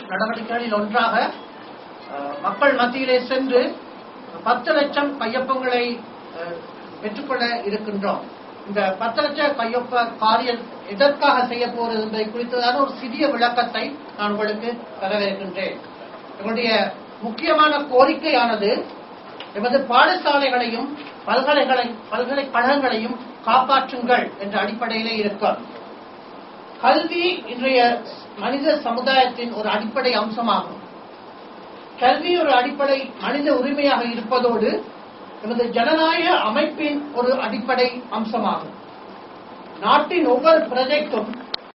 நடவடிக்கைகளில் ஒன்றாக அஹ், மக்கள் மத்தியிலே சென்று பத்து லட்சம் கையொப்பங்களை அஹ், பெற்றுக்கொள்ள இருக்கின்றோம் இந்த பத்து லட்சம் கையொப்ப காரியம் எதற்காக செய்ய போகிறது என்பதை குறித்ததான ஒரு சிறிய விளக்கத்தை நான் உங்களுக்கு தரவிருக்கின்றேன் எங்களுடைய முக்கியமான கோரிக்கையானது எமது பாடசாலைகளையும் பல்கலைகளை பல்கலைக்கழகங்களையும் காப்பாற்றுங்கள் என்ற அடிப்படையிலே இருக்கும் கல்வி இன்றைய மனித சமுதாயத்தின் ஒரு அடிப்படை அம்சமாகும் கல்வி ஒரு அடிப்படை மனித உரிமையாக இருப்பதோடு நமது ஜனநாயக அமைப்பின் ஒரு அடிப்படை அம்சமாகும் நாட்டின் ஒவ்வொரு பிரஜைக்கும்